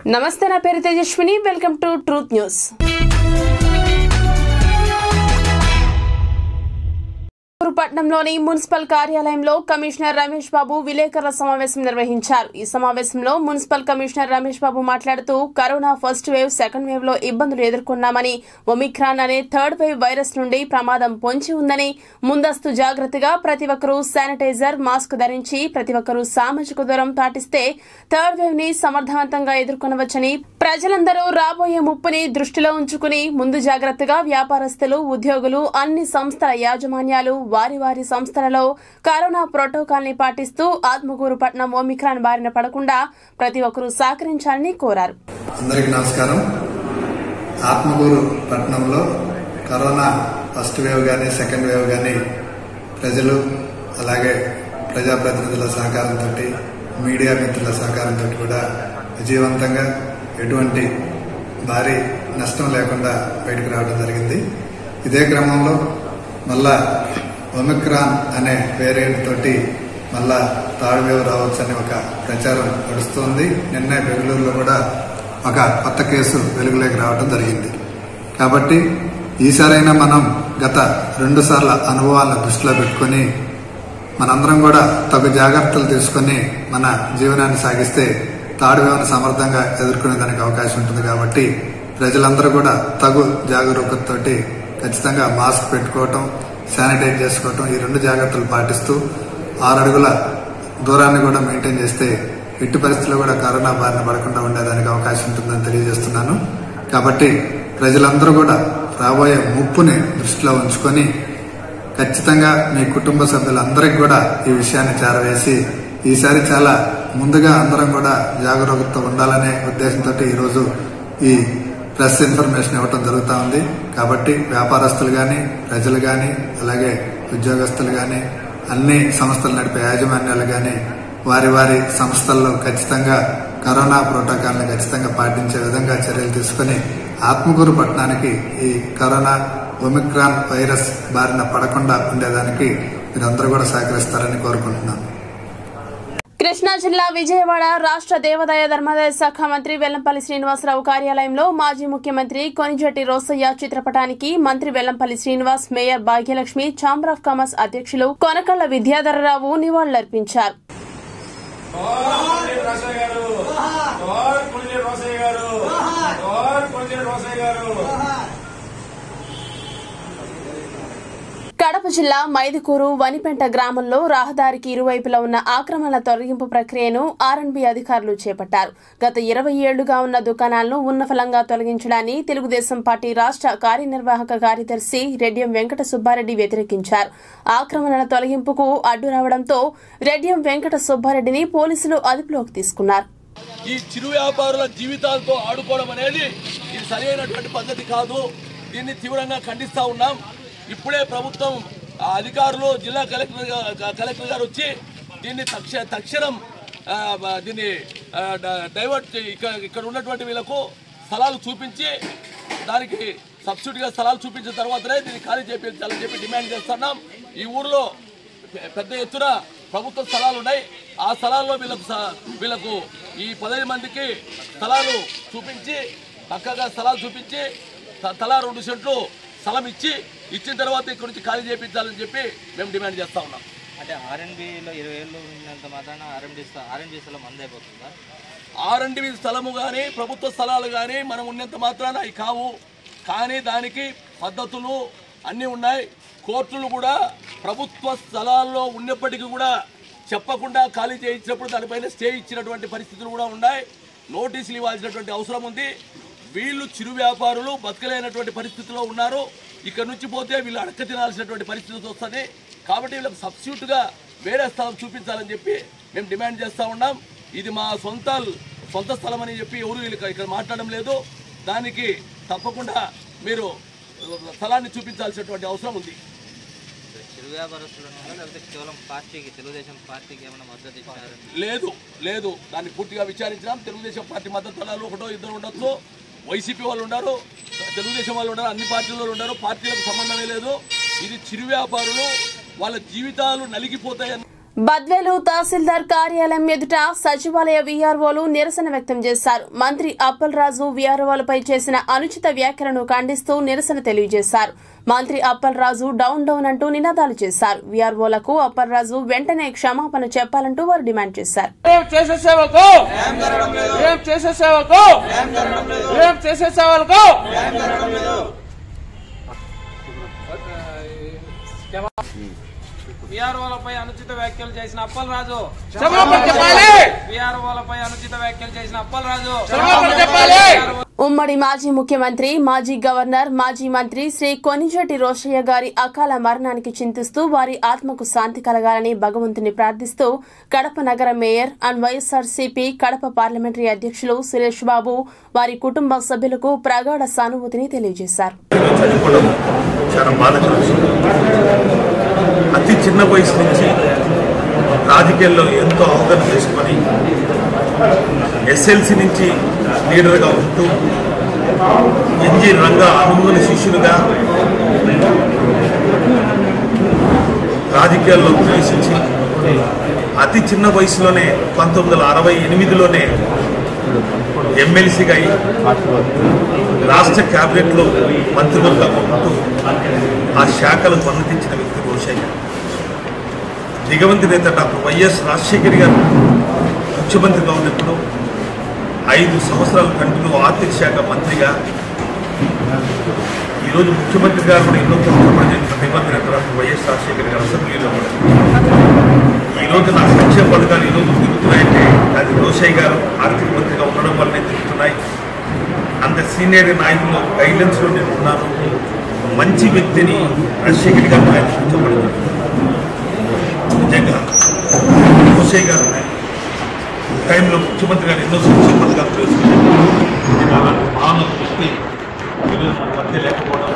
నమస్తే నా పేరు Tejaswini welcome to truth news పట్నంలోని మున్సిపల్ కార్యాలయంలో కమిషనర్ రమేష్ బాబు విలేకరుల సమావేశం నిర్వహించారు ఈ సమావేశంలో మున్సిపల్ కమిషనర్ రమేష్ బాబు మాట్లాడుతూ corona first wave second wave లో ఇబ్బందులు ఎదుర్కొన్నామని ఒమిక్రాన్ అనే థర్డ్ వేవ్ వైరస్ నుండి ప్రమాదం పొంచి ఉందని ముందస్తు జాగ్రత్తగా ప్రతి ఒక్కరూ శానిటైజర్ మాస్క్ ధరించి ప్రతి ఒక్కరూ సామాజిక దూరం పాటిస్తే థర్డ్ వేవ్ ని సమర్థవంతంగా ఎదుర్కొనవచ్చని ప్రజలందరూ రాబోయే ముప్పుని దృష్టిలో ఉంచుకుని ముందు జాగ్రత్తగా వ్యాపారస్తులు ఉద్యోగులు అన్ని సంస్థల యాజమాన్యాలు వారి వారి సంస్థలలో కరోనా ప్రోటోకాల్ ని పాటిస్తూ ఆత్మకూరు పట్నం ఓమిక్రాన్ బారిన పడకుండా ప్రతి ఒక్కరూ సహకరించాలని కోరారు అందరికీ నమస్కారం ఆత్మకూరు పట్టణంలో కరోనా ఫస్ట్ వేవ్ కానీ సెకండ్ వేవ్ కానీ ప్రజలు అలాగే ప్రజాప్రతినిధుల సహకారంతో మీడియా మిత్రుల సహకారంతో కూడా విజయవంతంగా ఎటువంటి భారీ నష్టం లేకుండా బయటకు రావడం జరిగింది ఇదే క్రమంలో మళ్ళా ఒమిక్రాన్ అనే వేరియంట్ తోటి మళ్ళా థర్డ్ వేవ్ రావచ్చని ఒక ప్రచారం నడుస్తోంది నిన్నే బెంగళూరులో కూడా ఒక కొత్త కేసు వెలుగులోకి రావడం జరిగింది కాబట్టి ఈసారైనా మనం గత రెండు సార్ల అనుభవాలను దృష్టిలో పెట్టుకొని మనందరం కూడా తగు జాగ్రత్తలు తీసుకొని మన జీవనాన్ని సాగిస్తే తాడు వేవను సమర్థంగా ఎదుర్కొనే దానికి అవకాశం ఉంటుంది కాబట్టి ప్రజలందరూ కూడా తగు జాగరూకతతోటి ఖచ్చితంగా మాస్క్ పెట్టుకోవటం శానిటైజ్ చేసుకోవటం ఈ రెండు జాగ్రత్తలు పాటిస్తూ ఆరు అడుగుల దూరాన్ని కూడా మెయింటైన్ చేస్తే ఎట్టి పరిస్థితుల్లో కూడా కరోనా బారిన పడకుండా ఉండేదానికి అవకాశం ఉంటుందని తెలియజేస్తున్నాను కాబట్టి ప్రజలందరూ కూడా రాబోయే ముప్పుని దృష్టిలో ఉంచుకొని ఖచ్చితంగా మీ కుటుంబ సభ్యులందరికీ కూడా ఈ విషయాన్ని చేరవేసి ఈసారి చాలా ముందుగా అందరం కూడా జాగరూకత ఉండాలనే ఉద్దేశంతో ఈరోజు ఈ ప్రెస్ ఇన్ఫర్మేషన్ ఇవ్వటం జరుగుతూ ఉంది కాబట్టి వ్యాపారస్తులు కానీ ప్రజలు కానీ అలాగే ఉద్యోగస్తులు కానీ అన్ని సంస్థలు నడిపే యాజమాన్యాలు కానీ వారి వారి సంస్థల్లో ఖచ్చితంగా కరోనా ప్రోటోకాల్ని ఖచ్చితంగా పాటించే విధంగా చర్యలు తీసుకుని ఆత్మకూరు పట్టణానికి ఈ కరోనా ఒమిక్రాన్ వైరస్ బారిన పడకుండా ఉండేదానికి మీరందరూ కూడా సహకరిస్తారని కోరుకుంటున్నాను కృష్ణా జిల్లా విజయవాడ రాష్ట్ర దేవాదాయ ధర్మాదాయ శాఖ మంత్రి వెల్లంపల్లి శ్రీనివాసరావు కార్యాలయంలో మాజీ ముఖ్యమంత్రి కొనిజెట్టి రోసయ్య చిత్రపటానికి మంత్రి Vellampalli Srinivas mayor Bhagyalakshmi chamber of commerce అధ్యక్షులు కొనకళ్ల విద్యాధరరావు నివాళులర్పించారు జోహార్ రోసయ్య గారు జోహార్ కొలిజే రోసయ్య గారు జోహార్ కొలిజే రోసయ్య గారు కడప జిల్లా మైదుకూరు వనిపెంట గ్రామంలో రహదారికి ఇరువైపులా ఉన్న ఆక్రమణల తొలగింపు ప్రక్రియను ఆర్ఎండ్బి అధికారులు చేపట్టారు గత ఇరవై ఏళ్లుగా ఉన్న దుకాణాలను ఉన్నఫలంగా తొలగించడాన్ని తెలుగుదేశం పార్టీ రాష్ట్ర కార్యనిర్వాహక కార్యదర్శి రెడ్డియం వెంకట సుబ్బారెడ్డి వ్యతిరేకించారు ఆక్రమణల తొలగింపుకు అడ్డు రావడంతో రెడ్డియం వెంకట సుబ్బారెడ్డిని పోలీసులు అదుపులోకి తీసుకున్నారు ఈ చిరు వ్యాపారుల జీవితాలతో ఆడుకోవడం అనేది ఇది సరైనటువంటి పద్ధతి కాదు దీన్ని తీవ్రంగా ఖండిస్తా ఉన్నాం ఇప్పుడే ప్రభుత్వం ఆ అధికారులు జిల్లా కలెక్టర్ గా- కలెక్టర్ గారు వచ్చి దీన్ని తక్ష తక్షణం ఆ, బ- దీన్ని ఆ, డ- డైవర్ట్ చే- ఇక్కడ ఇక్కడ ఉన్నటువంటి వీళ్ళకు స్థలాలు చూపించి దానికి సబ్సిడీగా స్థలాలు చూపించిన తర్వాతనే దీన్ని ఖాళీ చేయించాలని చెప్పి డిమాండ్ చేస్తున్నాం ఈ ఊరిలో పె- పెద్ద ఎత్తున ప్రభుత్వ స్థలాలు ఉన్నాయి ఆ స్థలాల్లో వీళ్ళకు స- వీళ్ళకు ఈ పదహైదు మందికి స్థలాలు చూపించి పక్కగా స్థలాలు చూపించి త- తలా రెండు సెంట్లు స్థలం ఇచ్చి ఇచ్చిన తర్వాత ఇక్కడ నుంచి ఖాళీ చేయించాలని చెప్పి మేము డిమాండ్ చేస్తా ఉన్నాం అంటే ఆర్ఎన్బిలో ఇరవై ఏళ్ళు ఉన్నంత మాత్రాన ఆర్ఎండి ఆర్ఎండి స్థలం మంది అయిపోతుందా ఆర్ఎండ్బి స్థలము కానీ ప్రభుత్వ స్థలాలు కానీ మనం ఉన్నంత మాత్రాన అవి కావు కానీ దానికి పద్ధతులు అన్నీ ఉన్నాయి కోర్టులు కూడా ప్రభుత్వ స్థలాల్లో ఉన్నప్పటికీ కూడా చెప్పకుండా ఖాళీ చేయించినప్పుడు దానిపైన స్టే ఇచ్చినటువంటి పరిస్థితులు కూడా ఉన్నాయి నోటీసులు ఇవ్వాల్సినటువంటి అవసరం ఉంది వీళ్ళు చిరు వ్యాపారులు బతకలేనటువంటి పరిస్థితిలో ఉన్నారు ఇక్కడ నుంచి పోతే వీళ్ళు అడక తినాల్సినటువంటి పరిస్థితి వస్తుంది కాబట్టి వీళ్ళకి సబ్స్టిట్యూట్గా వేరే స్థలం చూపించాలని చెప్పి మేము డిమాండ్ చేస్తూ ఉన్నాం ఇది మా సొంత సొంత స్థలం అని చెప్పి ఎవరు వీళ్ళకి ఇక్కడ మాట్లాడడం లేదు దానికి తప్పకుండా మీరు స్థలాన్ని చూపించాల్సినటువంటి అవసరం ఉంది చిరు వ్యాపారస్తులను లేకపోతే కేవలం పార్టీకి తెలుగుదేశం పార్టీకి ఏమైనా మద్దతు ఇచ్చారు లేదు లేదు దాన్ని పూర్తిగా విచారించినాం తెలుగుదేశం పార్టీ మద్దతు దళాలు ఒకటో ఇద్దరు ఉండొచ్చు వైసీపీ వాళ్ళు ఉన్నారు తెలుగుదేశం వాళ్ళు ఉన్నారు అన్ని పార్టీలు ఉన్నారు పార్టీలకు సంబంధమే లేదు ఇది చిరు వ్యాపారులు వాళ్ళ జీవితాలు నలిగిపోతాయని బద్వేలు తహసీల్దార్ కార్యాలయం ఎదుట సచివాలయ వీఆర్ఓలు నిరసన వ్యక్తం చేశారు మంత్రి అప్పల్ రాజు వీఆర్ఓలపై చేసిన అనుచిత వ్యాఖ్యలను ఖండిస్తూ నిరసన తెలియజేశారు మంత్రి అప్పల్ రాజు డౌన్ డౌన్ అంటూ నినాదాలు చేశారు వీఆర్ఓలకు అప్పల్ రాజు వెంటనే క్షమాపణ చెప్పాలంటూ వారు డిమాండ్ చేశారు ఏం చేసే సేవకు ఏం చేసే సేవకు ఏం చేసే సేవలకు విఆర్ఓలపై అనుచిత వ్యాఖ్యలు చేసిన అప్పలరాజు క్షమాపణ చెప్పాలి విఆర్ఓలపై అనుచిత వ్యాఖ్యలు చేసిన అప్పలరాజు క్షమాపణ చెప్పాలి ఉమ్మడి మాజీ ముఖ్యమంత్రి మాజీ గవర్నర్ మాజీ మంత్రి శ్రీ కొనిజటి రోషయ్య గారి అకాల మరణానికి చింతిస్తూ వారి ఆత్మకు శాంతి కలగాలని భగవంతుని ప్రార్థిస్తూ కడప నగర mayor and YSRCP Kadapa parliamentary అధ్యక్షులు సురేష్ బాబు వారి కుటుంబ సభ్యులకు ప్రగాఢ సానుభూతిని తెలియజేశారు చనిపోవడం చాలా బాధకర విషయం అతి చిన్న వయసు నుంచి రాజకీయాల్లో ఎంతో అవగాహన చేసుకొని ఎస్ఎల్సి నుంచి లీడర్గా ఉంటూ ఎన్జి రంగ అనుగుణ శిష్యులుగా రాజకీయాల్లో ప్రవేశించి అతి చిన్న వయసులోనే పంతొమ్మిది వందల అరవై ఎనిమిదిలోనే ఎమ్మెల్సీగా అయి రాష్ట్ర క్యాబినెట్లో మంత్రివర్గంగా ఉంటూ ఆ శాఖలకు అనుమతించిన వ్యక్తి రోషయ్య దిగవంతి నేత డాక్టర్ వైఎస్ రాజశేఖర్ గారు ముఖ్యమంత్రిగా ఉన్నప్పుడు ఐదు సంవత్సరాలు కంటిన్యూ ఆర్థిక శాఖ మంత్రిగా ఈరోజు ముఖ్యమంత్రి గారు కూడా ఎన్నో కష్టపడి చేసిన దిగవంతి నేత డాక్టర్ వైఎస్ రాజశేఖర్ గారు అసెంబ్లీలో కూడా ఈ రోజు నా సంక్షేమ పథకాలు ఈ రోజు తిరుగుతున్నాయంటే అది రోషయ్య గారు ఆర్థిక మంత్రిగా ఉండడం వల్లనే తిరుగుతున్నాయి అంత సీనియర్ నాయకులు గైడెన్స్లో నేను ఉన్నాను మంచి వ్యక్తిని రాజశేఖర్ గారు ఆయన కూర్చోబడింది నిజంగా రోషయ్య గారు టైంలో ముఖ్యమంత్రి గారు ఎన్నో సంక్షేమ పథకాలు ప్రవేశపెట్టారు మానవ వ్యక్తి ఈరోజు మన మధ్య లేకపోవడం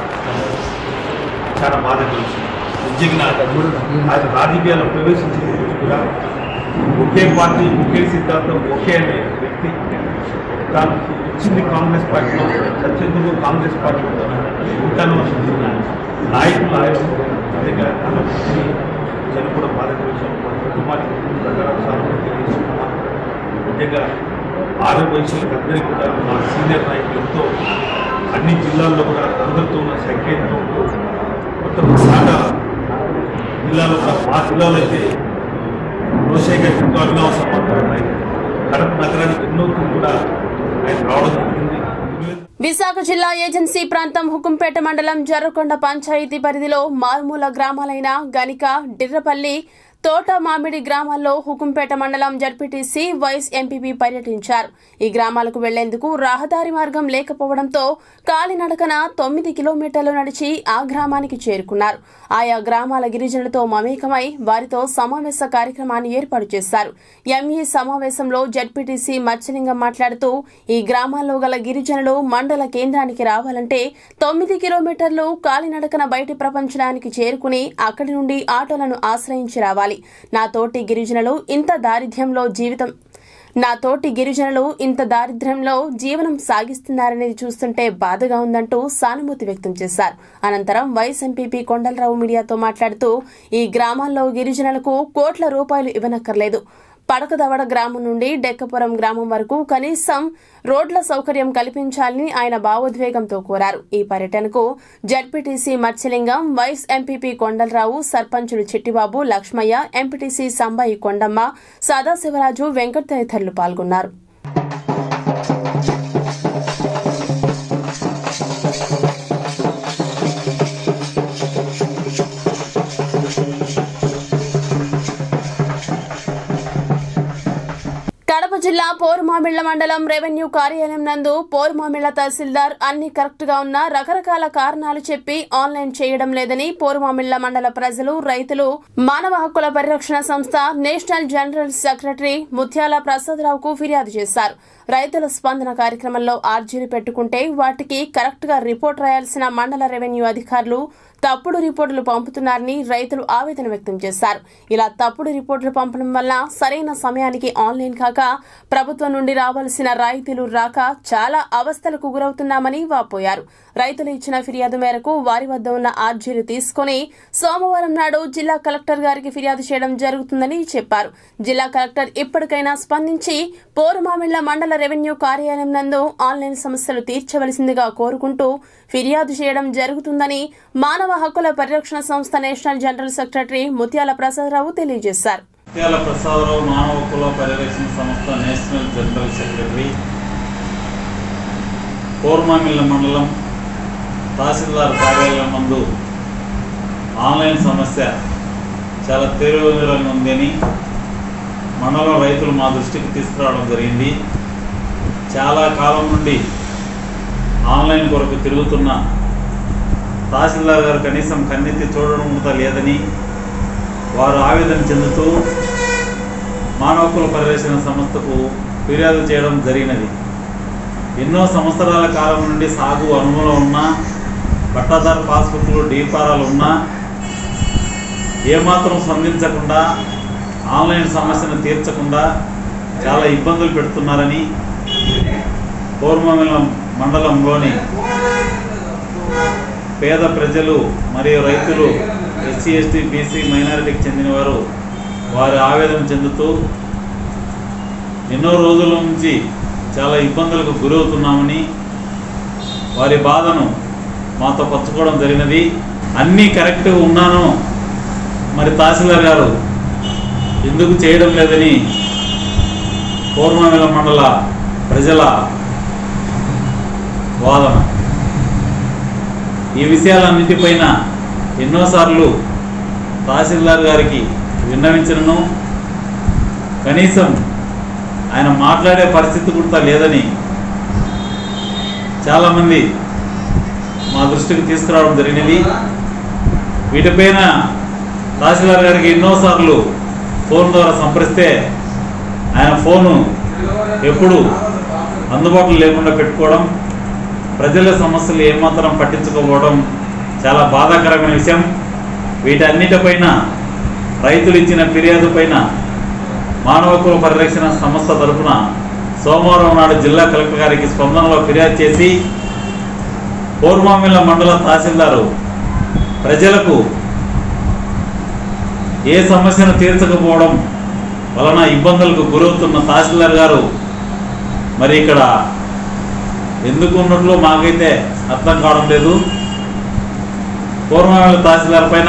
చాలా బాధ కలిగింది నిజంగా ఆయన రాజకీయాల్లో ప్రవేశించిన రోజు కూడా ఒకే పార్టీ ఒకే సిద్ధాంతం ఒకే అనే వ్యక్తి తాను వచ్చింది కాంగ్రెస్ పార్టీలో సత్యందుకు కాంగ్రెస్ పార్టీలో ఉంటాను అనుకుంటున్న నాయకులు ఆయన నిజంగా తన పుట్టిని చనిపోవడం బాధకర విషయం మన కుటుంబానికి ప్రకారం సానుభూతి తెలియజేస్తున్నాం నిజంగా ఆరో వయసులకు అందరికీ కూడా మా సీనియర్ నాయకులు ఎంతో అన్ని జిల్లాల్లో కూడా అందరితో ఉన్న సంఖ్యతో మొత్తం సాగా జిల్లాలో కూడా మా జిల్లాలో అయితే రోషయ్య గారికి ఎంతో అభినవ సంబంధాలు ఉన్నాయి కడప నగరానికి ఎన్నో కూడా ఆయన రావడం జరిగింది విశాఖ జిల్లా ఏజెన్సీ ప్రాంతం హుకుంపేట మండలం జర్రకొండ పంచాయతీ పరిధిలో మారుమూల గ్రామాలైన గనిక డిర్రపల్లి తోట మామిడి గ్రామాల్లో హుకుంపేట మండలం జడ్పీటీసీ వైస్ ఎంపీపీ పర్యటించారు ఈ గ్రామాలకు వెళ్లేందుకు రహదారి మార్గం లేకపోవడంతో కాలినడకన తొమ్మిది కిలోమీటర్లు నడిచి ఆ గ్రామానికి చేరుకున్నారు ఆయా గ్రామాల గిరిజనులతో మమేకమై వారితో సమావేశ కార్యక్రమాన్ని ఏర్పాటు చేశారు ఎంఈ సమావేశంలో జడ్పీటీసీ మత్స్యలింగం మాట్లాడుతూ ఈ గ్రామాల్లో గల గిరిజనులు మండల కేంద్రానికి రావాలంటే తొమ్మిది కిలోమీటర్లు కాలినడకన బయటి ప్రపంచడానికి చేరుకుని అక్కడి నుండి ఆటోలను ఆశ్రయించి రావాలి నా తోటి గిరిజనులు ఇంత దారిద్ర్యంలో జీవితం నా తోటి గిరిజనులు ఇంత దారిద్ర్యంలో జీవనం సాగిస్తున్నారనేది చూస్తుంటే బాధగా ఉందంటూ సానుభూతి వ్యక్తం చేశారు అనంతరం వైస్ ఎంపీపీ కొండలరావు మీడియాతో మాట్లాడుతూ ఈ గ్రామాల్లో గిరిజనులకు కోట్ల రూపాయలు ఇవ్వనక్కర్లేదు పడకదవడ గ్రామం నుండి డెక్కపురం గ్రామం వరకు కనీసం రోడ్ల సౌకర్యం కల్పించాలని ఆయన భావోద్వేగంతో కోరారు ఈ పర్యటనకు ZPTC Matsyalingam vice MPP Kondalarao సర్పంచులు చిట్టిబాబు లక్ష్మయ్య ఎంపీటీసీ సంబాయి కొండమ్మ సదాశివరాజు వెంకట్ తదితరులు పాల్గొన్నారు కడప జిల్లా పోరుమామిళ్ల మండలం రెవెన్యూ కార్యాలయం నందు పోరుమామిళ్ల తహసీల్దార్ అన్ని కరెక్ట్ గా ఉన్నా రకరకాల కారణాలు చెప్పి ఆన్లైన్ చేయడం లేదని పోరుమామిళ్ల మండల ప్రజలు రైతులు మానవ హక్కుల పరిరక్షణ సంస్థ నేషనల్ జనరల్ సెక్రటరీ ముత్యాల ప్రసాదరావుకు ఫిర్యాదు చేశారు రైతుల స్పందన కార్యక్రమంలో ఆర్జీలు పెట్టుకుంటే వాటికి కరెక్ట్ గా రిపోర్ట్ రాయాల్సిన మండల రెవెన్యూ అధికారులు తప్పుడు రిపోర్టులు పంపుతున్నారని రైతులు ఆవేదన వ్యక్తం చేశారు ఇలా తప్పుడు రిపోర్టులు పంపడం వల్ల సరైన సమయానికి ఆన్లైన్ కాక ప్రభుత్వం నుండి రావాల్సిన రాయితీలు రాక చాలా అవస్థలకు గురవుతున్నామని వాపోయారు రైతులు ఇచ్చిన ఫిర్యాదు మేరకు వారి వద్ద ఉన్న ఆర్జీలు తీసుకుని సోమవారం నాడు జిల్లా కలెక్టర్ గారికి ఫిర్యాదు చేయడం జరుగుతుందని చెప్పారు జిల్లా కలెక్టర్ ఇప్పటికైనా స్పందించి పోరుమామిళ్ల మండల రెవెన్యూ కార్యాలయం నందు ఆన్లైన్ సమస్యలు తీర్చవలసిందిగా కోరుకుంటూ ఫిర్యాదు చేయడం జరుగుతుందని మానవ హక్కుల పరిరక్షణ సంస్థ నేషనల్ జనరల్ సెక్రటరీ ముత్యాల ప్రసాదరావు తెలియజేశారు ముత్యాల ప్రసాదరావు మానవ హక్కుల పరిరక్షణ సంస్థ నేషనల్ జనరల్ సెక్రటరీ కోర్మామిల్ల మండలం తహసీల్దార్ కార్యాలయం నందు ఆన్లైన్ సమస్య చాలా తీవ్రంగా ఉందని మండలం రైతులు మా దృష్టికి తీసుకురావడం జరిగింది చాలా కాలం నుండి ఆన్లైన్ కొరకు తిరుగుతున్న తహసీల్దార్ గారు కనీసం కన్నెత్తి చూడడం కూడా లేదని వారు ఆవేదన చెందుతూ మానవ హక్కుల పరిరక్షణ సంస్థకు ఫిర్యాదు చేయడం జరిగినది ఎన్నో సంవత్సరాల కాలం నుండి సాగు అనుభవం ఉన్న పట్టాదారు పాస్బుక్లు డీపారాలు ఉన్నా ఏమాత్రం స్పందించకుండా ఆన్లైన్ సమస్యను తీర్చకుండా చాలా ఇబ్బందులు పెడుతున్నారని పూర్వమిలం మండలంలోని పేద ప్రజలు మరియు రైతులు ఎస్సీ ఎస్టీ బీసీ మైనారిటీకి చెందినవారు వారి ఆవేదన చెందుతూ ఎన్నో రోజుల నుంచి చాలా ఇబ్బందులకు గురవుతున్నామని వారి బాధను మాతో పంచుకోవడం జరిగినది అన్నీ కరెక్ట్గా ఉన్నాను మరి తహసీల్దార్ గారు ఎందుకు చేయడం లేదని పూర్వమిల మండల ప్రజల వాదన ఈ విషయాలన్నిటిపైన ఎన్నోసార్లు తహసీల్దార్ గారికి విన్నవించను కనీసం ఆయన మాట్లాడే పరిస్థితి కూడా లేదని చాలామంది మా దృష్టికి తీసుకురావడం జరిగినది వీటిపైన తహసీల్దార్ గారికి ఎన్నోసార్లు ఫోన్ ద్వారా సంప్రదిస్తే ఆయన ఫోను ఎప్పుడు అందుబాటులో లేకుండా పెట్టుకోవడం ప్రజల సమస్యలు ఏమాత్రం పట్టించుకోకపోవడం చాలా బాధాకరమైన విషయం వీటన్నిటిపైన రైతులు ఇచ్చిన ఫిర్యాదు పైన మానవ హక్కుల పరిరక్షణ సంస్థ తరఫున సోమవారం నాడు జిల్లా కలెక్టర్ గారికి స్పందనలో ఫిర్యాదు చేసి పూర్వమిల్ల మండల తహసీల్దారు ప్రజలకు ఏ సమస్యను తీర్చకపోవడం వలన ఇబ్బందులకు గురవుతున్న తహసీల్దార్ గారు మరి ఇక్కడ ఎందుకు ఉన్నట్లు మాకైతే అర్థం కావడం లేదు పూర్వమిల్ల తహసీల్దార్ పైన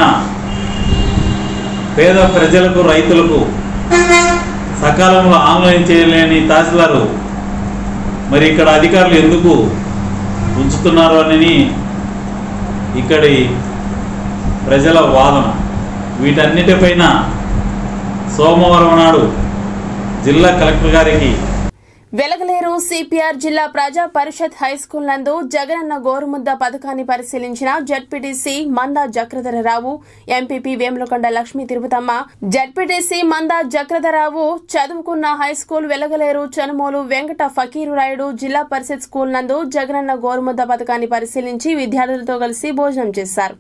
పేద ప్రజలకు రైతులకు సకాలంలో ఆన్లైన్ చేయలేని తహసీల్దారు మరి ఇక్కడ అధికారులు ఎందుకు ఉంచుతున్నారు అని ఇక్కడి ప్రజల వాదన వీటన్నిటిపైన సోమవారం నాడు జిల్లా కలెక్టర్ గారికి వెలగలేరు సిపిఆర్ జిల్లా ప్రజా పరిషత్ హైస్కూల్ నందు జగనన్న గోరుముద్ద పథకాన్ని పరిశీలించిన ZPTC Manda Jakradhararao MPP Vemulakonda Lakshmi Tirupatamma ZPTC Manda Jakradhararao చదువుకున్న హైస్కూల్ వెలగలేరు చనుమోలు వెంకట ఫకీరురాయుడు జిల్లా పరిషత్ స్కూల్ నందు జగనన్న గోరుముద్ద పథకాన్ని పరిశీలించి విద్యార్థులతో కలిసి భోజనం చేశారు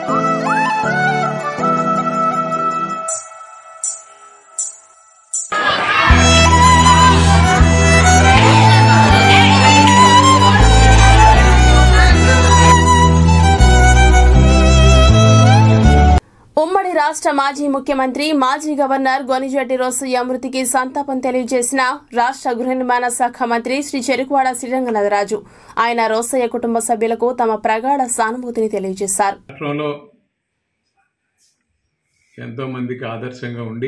ఉమ్మడి రాష్ట్ర మాజీ ముఖ్యమంత్రి మాజీ గవర్నర్ గొనిజెట్టి రోసయ్య మృతికి సంతాపం తెలియజేసిన రాష్ట్ర గృహ నిర్మాణ శాఖ మంత్రి శ్రీ చెరుకువాడ శ్రీరంగనాథరాజు ఆయన రోసయ్య కుటుంబ సభ్యులకు తమ ప్రగాఢ సానుభూతిని తెలియజేశారు రాష్ట్రంలో ఎంతో మందికి ఆదర్శంగా ఉండి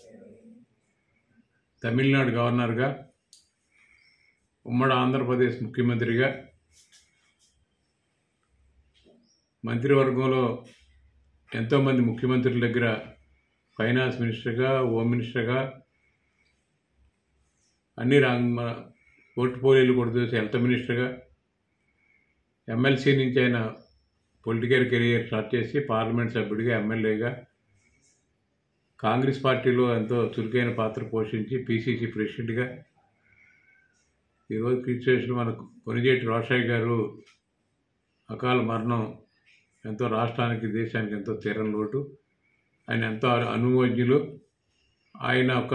తమిళనాడు గవర్నర్గా ఉమ్మడి ఆంధ్రప్రదేశ్ ముఖ్యమంత్రిగా మంత్రివర్గంలో ఎంతోమంది ముఖ్యమంత్రుల దగ్గర ఫైనాన్స్ మినిస్టర్గా హోమ్ మినిస్టర్గా అన్ని రంగ పోర్ట్ఫోలియోలు కూడా చూసి హెల్త్ మినిస్టర్గా ఎమ్మెల్సీ నుంచి ఆయన పొలిటికల్ కెరియర్ స్టార్ట్ చేసి పార్లమెంట్ సభ్యుడిగా ఎమ్మెల్యేగా కాంగ్రెస్ పార్టీలో ఎంతో చురుకైన పాత్ర పోషించి పీసీసీ ప్రెసిడెంట్గా ఈరోజు కీర్తిశేషులు మన కొనిజేటి రోషయ్య గారు అకాల మరణం ఎంతో రాష్ట్రానికి దేశానికి ఎంతో తీరని లోటు ఆయన ఎంతో అనుభవజ్ఞులు ఆయన ఒక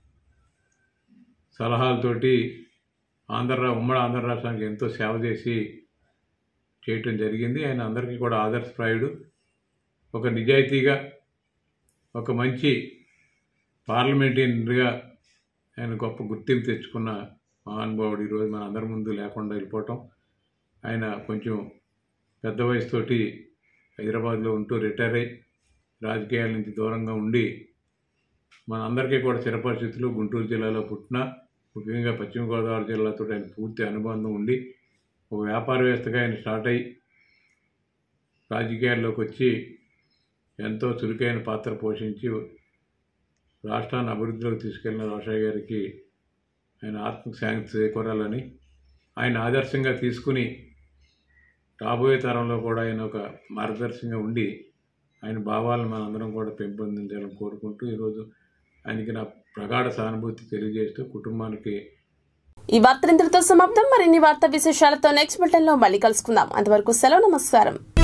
సలహాలతోటి ఆంధ్ర రా- ఉమ్మడి ఆంధ్ర రాష్ట్రానికి ఎంతో సేవ చేసి చేయటం జరిగింది ఆయన అందరికీ కూడా ఆదర్శప్రాయుడు ఒక నిజాయితీగా ఒక మంచి పార్లమెంటరీగా ఆయన గొప్ప గుర్తింపు తెచ్చుకున్న మహానుభావుడు ఈరోజు మన అందరి ముందు లేకుండా వెళ్ళిపోవటం ఆయన కొంచెం పెద్ద వయసుతోటి హైదరాబాద్లో ఉంటూ రిటైర్ అయ్యి రాజకీయాల నుంచి దూరంగా ఉండి మన అందరికీ కూడా చిరపరిస్థితులు గుంటూరు జిల్లాలో పుట్టిన ముఖ్యంగా పశ్చిమ గోదావరి జిల్లాతో ఆయన పూర్తి అనుబంధం ఉండి ఒక వ్యాపారవేత్తగా ఆయన స్టార్ట్ అయ్యి రాజకీయాల్లోకి వచ్చి ఎంతో చురుకైన పాత్ర పోషించి రాష్ట్రాన్ని అభివృద్ధిలోకి తీసుకెళ్లిన రోషయ్య గారికి ఆయన ఆత్మకు శాంతి చేకూరాలని ఆయన ఆదర్శంగా తీసుకుని రాబోయే తరంలో కూడా ఆయన ఒక మార్గదర్శకంగా ఉండి ఆయన భావాలను మనందరం కూడా పెంపొందించాలని కోరుకుంటూ ఈరోజు ఆయనకి నా ప్రగాఢ సానుభూతి తెలియజేస్తూ కుటుంబానికి ఈ వార్త ఇంతటితో సమాప్తం మరిన్ని వార్తా విశేషాలతో నెక్స్ట్ బులెటిన్ లో మళ్ళీ కలుసుకుందాం అంతవరకు సెలవు నమస్కారం